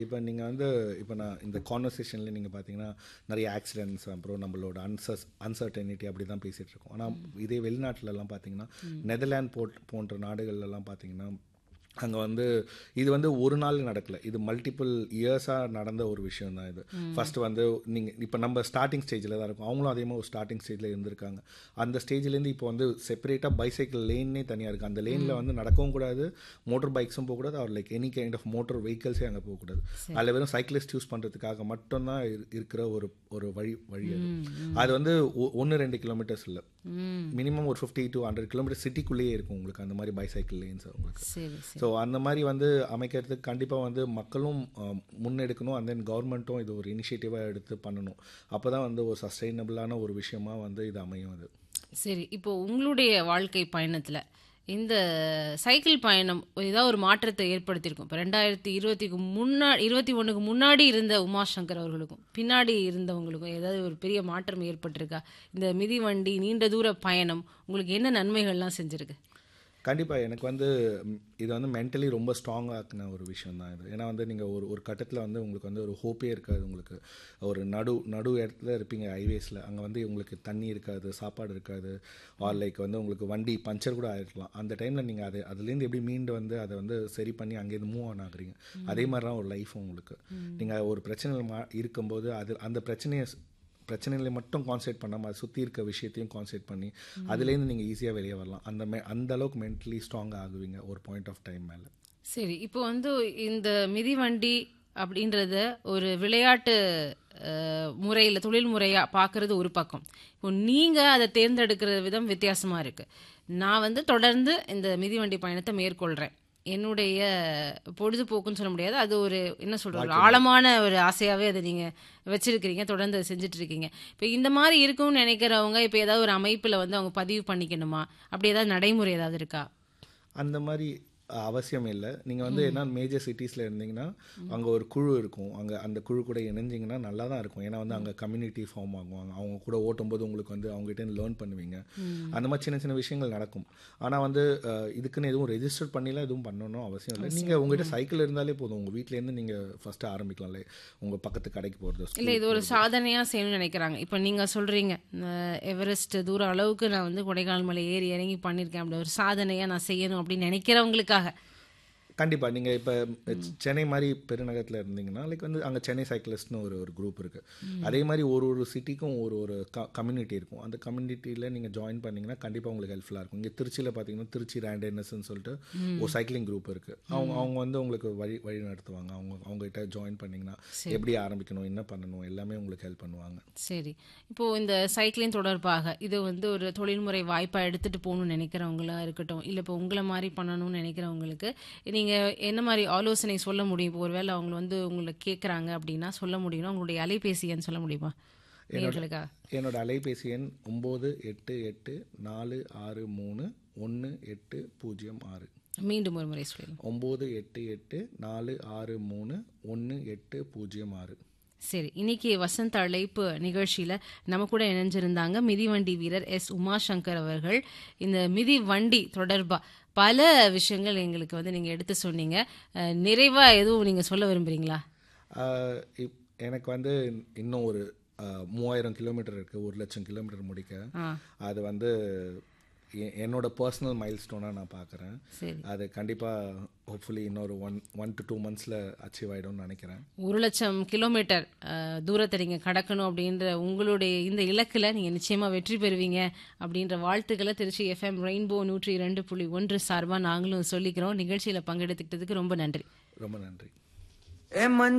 இப்போ நீங்கள் வந்து இப்போ நான் இந்த கான்வர்சேஷனில் நீங்கள் பார்த்தீங்கன்னா நிறைய ஆக்சிடென்ட்ஸ் அப்புறம் நம்மளோட அன்சஸ் அன்சர்டனிட்டி அப்படி தான் பேசிகிட்டு இருக்கோம் ஆனால் இதே வெளிநாட்டிலலாம் பார்த்தீங்கன்னா நெதர்லாண்ட் போட் போன்ற நாடுகள்லாம் பார்த்தீங்கன்னா அங்கே வந்து இது வந்து ஒரு நாள் நடக்கல இது மல்டிபிள் இயர்ஸாக நடந்த ஒரு விஷயம் தான் இது ஃபர்ஸ்ட் வந்து நீங்கள் இப்போ நம்ம ஸ்டார்டிங் ஸ்டேஜில் தான் இருக்கும் அவங்களும் அதே மாதிரி ஒரு ஸ்டார்டிங் ஸ்டேஜில் இருந்திருக்காங்க அந்த ஸ்டேஜ்லேருந்து இப்போ வந்து செப்பரேட்டாக பைசைக்கிள் லேன்னே தனியாக இருக்குது அந்த லேனில் வந்து நடக்கவும் கூடாது மோட்டர் பைக்ஸும் போகக்கூடாது அவர் like any kind of motor வெஹிக்கல்ஸே அங்கே போகக்கூடாது அதில் வெறும் சைக்கிளிஸ்ட் யூஸ் பண்ணுறதுக்காக மட்டும்தான் இரு- இருக்கிற ஒரு ஒரு வழி வழி அது அது வந்து ஒன்று ரெண்டு கிலோமீட்டர்ஸ் இல்லை மினிமம் ஒரு ஃபிஃப்டி டு ஹண்ட்ரட் கிலோமீட்டர் சிட்டிக்குள்ளேயே இருக்கும் உங்களுக்கு அந்த மாதிரி பைசைக்கிள் லேன்ஸ் உங்களுக்கு சரி சரி ஸோ அந்த மாதிரி வந்து அமைக்கிறதுக்கு கண்டிப்பாக வந்து மக்களும் அஹ், முன்னெடுக்கணும் அண்ட் தென் கவர்மெண்ட்டும் இது ஒரு இனிஷியேட்டிவாக எடுத்து பண்ணணும் அப்போ தான் வந்து ஒரு சஸ்டைனபிளான ஒரு விஷயமா வந்து இது அமையும் அது சரி இப்போ உங்களுடைய வாழ்க்கை பயணத்துல இந்த சைக்கிள் பயணம் ஏதாவது ஒரு மாற்றத்தை ஏற்படுத்தியிருக்கும் இப்போ ரெண்டாயிரத்தி இருபத்திக்கு முன்னாடி இருபத்தி ஒண்ணுக்கு முன்னாடி இருந்த உமாசங்கர் அவர்களுக்கும் பின்னாடி இருந்தவங்களுக்கும் ஏதாவது ஒரு பெரிய மாற்றம் ஏற்பட்டிருக்கா இந்த மிதிவண்டி நீண்ட தூர பயணம் உங்களுக்கு என்ன நன்மைகள்லாம் செஞ்சிருக்கு கண்டிப்பாக எனக்கு வந்து ம், இது வந்து மென்டலி ரொம்ப ஸ்ட்ராங்காக ஆக்கின ஒரு விஷயம் தான் இது ஏன்னா வந்து நீங்கள் ஒரு ஒரு கட்டத்தில் வந்து உங்களுக்கு வந்து ஒரு ஹோப்பே இருக்காது உங்களுக்கு ஒரு நடு நடு இடத்துல இருப்பீங்க ஹைவேஸில் அங்கே வந்து உங்களுக்கு தண்ணி இருக்காது சாப்பாடு இருக்காது ஆர் லைக் வந்து உங்களுக்கு வண்டி பஞ்சர் கூட ஆகிருக்கலாம் அந்த டைமில் நீங்கள் அது அதுலேருந்து எப்படி மீண்டு வந்து அதை வந்து சரி பண்ணி அங்கேருந்து மூவ் ஆன் ஆகுறீங்க அதே மாதிரி தான் ஒரு லைஃப் உங்களுக்கு நீங்கள் ஒரு பிரச்சனை மா இருக்கும்போது அது அந்த பிரச்சனையை பிரச்சனைகளை மட்டும் கான்சென்ட்ரேட் பண்ணாமல் அதை சுற்றி இருக்க விஷயத்தையும் கான்சென்ட்ரேட் பண்ணி அதுலேருந்து நீங்கள் ஈஸியாக வெளியே வரலாம் அந்த மெ அந்த அளவுக்கு மென்டலி ஸ்ட்ராங் ஆகுவீங்க ஒரு பாயிண்ட் ஆஃப் டைம் மேலே சரி இப்போ வந்து இந்த மிதிவண்டி அப்படின்றத ஒரு விளையாட்டு முறையில் தொழில் முறையாக பார்க்கறது ஒரு பக்கம் இப்போ நீங்கள் அதை தேர்ந்தெடுக்கிற விதம் வித்தியாசமாக இருக்குது நான் வந்து தொடர்ந்து இந்த மிதிவண்டி பயணத்தை மேற்கொள்கிறேன் என்னுடைய பொழுதுபோக்குன்னு சொல்ல முடியாது அது ஒரு என்ன சொல்றது ஒரு ஆழமான ஒரு ஆசையாகவே அதை நீங்கள் வச்சிருக்கிறீங்க தொடர்ந்து அதை செஞ்சுட்டு இருக்கீங்க இப்போ இந்த மாதிரி இருக்கும்னு நினைக்கிறவங்க இப்போ ஏதாவது ஒரு அமைப்பில் வந்து அவங்க பதிவு பண்ணிக்கணுமா அப்படி ஏதாவது நடைமுறை ஏதாவது இருக்கா அந்த மாதிரி அஹ், அவசியம் இல்லை நீங்கள் வந்து என்ன மேஜர் சிட்டிஸில் இருந்தீங்கன்னா அங்கே ஒரு குழு இருக்கும் அங்கே அந்த குழு கூட இணைஞ்சிங்கன்னா நல்லா தான் இருக்கும் ஏன்னா வந்து அங்கே கம்யூனிட்டி ஃபார்ம் ஆகுவாங்க அவங்க கூட ஓட்டும்போது உங்களுக்கு வந்து அவங்ககிட்ட லேர்ன் பண்ணுவீங்க அந்த மாதிரி சின்ன சின்ன விஷயங்கள் நடக்கும் ஆனால் வந்து அஹ், இதுக்குன்னு எதுவும் ரெஜிஸ்டர் பண்ணிலாம் எதுவும் பண்ணணும் அவசியம் இல்லை நீங்கள் உங்ககிட்ட சைக்கிள் இருந்தாலே போதும் உங்கள் வீட்டிலேருந்து நீங்கள் ஃபஸ்ட்டு ஆரம்பிக்கலாம்ல உங்கள் பக்கத்து கடைக்கு போகிறது இல்லை இது ஒரு சாதனையாக செய்யணும்னு நினைக்கிறாங்க இப்போ நீங்கள் சொல்கிறீங்க எவரெஸ்ட் தூரம் அளவுக்கு நான் வந்து கொடைக்கானல் மலை ஏறி இறங்கி பண்ணியிருக்கேன் அப்படி ஒரு சாதனையாக நான் செய்யணும் அப்படின்னு நினைக்கிறவங்களுக்காக கண்டிப்பாக நீங்கள் இப்போ சென்னை மாதிரி பெருநகரத்தில் இருந்தீங்கன்னா லைக் வந்து அங்கே சென்னை சைக்கிளிஸ்ட்னு ஒரு ஒரு குரூப் இருக்குது அதே மாதிரி ஒரு ஒரு சிட்டிக்கும் ஒரு ஒரு க கம்யூனிட்டி இருக்கும் அந்த கம்யூனிட்டியில் நீங்கள் ஜாயின் பண்ணீங்கன்னா கண்டிப்பாக உங்களுக்கு ஹெல்ப்ஃபுல்லாக இருக்கும் இங்கே திருச்சியில் பார்த்தீங்கன்னா திருச்சி ரேண்டர்னஸ்ன்னு சொல்லிட்டு ஒரு சைக்கிளிங் குரூப் இருக்குது அவங்க அவங்க வந்து உங்களுக்கு வழி வழி நடத்துவாங்க அவங்க அவங்ககிட்ட ஜாயின் பண்ணிங்கன்னா எப்படி ஆரம்பிக்கணும் என்ன பண்ணணும் எல்லாமே உங்களுக்கு ஹெல்ப் பண்ணுவாங்க சரி இப்போ இந்த சைக்கிளிங் தொடர்பாக இது வந்து ஒரு தொழில்முறை வாய்ப்பாக எடுத்துகிட்டு போகணும்னு நினைக்கிறவங்களா இருக்கட்டும் இல்லை இப்போ உங்களை மாதிரி பண்ணணும்னு நினைக்கிறவங்களுக்கு நீங்கள் என்ன மாதிரி ஆலோசனை சொல்ல முடியும் இப்போ ஒருவேளை அவங்க வந்து உங்களை கேட்குறாங்க அப்படின்னா சொல்ல முடியும்னா உங்களுடைய அலைபேசி எண் சொல்ல முடியுமா நேயர்களுக்காக என்னோட அலைபேசி எண் ஒம்பது எட்டு எட்டு நாலு ஆறு மூணு ஒன்று எட்டு பூஜ்ஜியம் ஆறு மீண்டும் ஒரு முறை சொல்லுங்கள் ஒம்பது எட்டு எட்டு நாலு ஆறு மூணு ஒன்று எட்டு பூஜ்ஜியம் ஆறு சரி இன்னைக்கு வசந்த அழைப்பு நிகழ்ச்சியில நம்ம கூட இணைஞ்சிருந்தாங்க மிதிவண்டி வீரர் எஸ் உமாசங்கர் அவர்கள் இந்த மிதி வண்டி தொடர்பா பல விஷயங்கள் எங்களுக்கு வந்து நீங்க எடுத்து சொன்னீங்க அஹ், நிறைவா எதுவும் நீங்க சொல்ல விரும்புறீங்களா ஆஹ் இப் எனக்கு வந்து இன்னும் ஒரு ஆஹ், மூவாயிரம் கிலோமீட்டர் இருக்குது ஒரு லட்சம் கிலோமீட்டர் முடிக்க ஆ அது வந்து எ- என்னோட பர்சனல் மைல் ஸ்டோனாக நான் பார்க்குறேன் சரி அது கண்டிப்பாக ஹோப்ஃபுல்லி இன்னொரு ஒன் ஒன் டு டூ மந்த்ஸில் அச்சீவ் ஆகிடும்னு நினைக்கிறேன் ஒரு லட்சம் கிலோமீட்டர் அஹ், தூரத்தை நீங்க கடக்கணும் அப்படின்ற உங்களுடைய இந்த இலக்குல நீங்க நிச்சயமா வெற்றி பெறுவீங்க அப்படின்ற வாழ்த்துக்களை திருச்சி எஃப்எம் ரெயின்போ நூற்றி இரண்டு புள்ளி ஒன்று சார்பா நாங்களும் சொல்லிக்கிறோம் நிகழ்ச்சியில பங்கெடுத்துக்கிட்டதுக்கு ரொம்ப நன்றி ரொம்ப நன்றி ए मन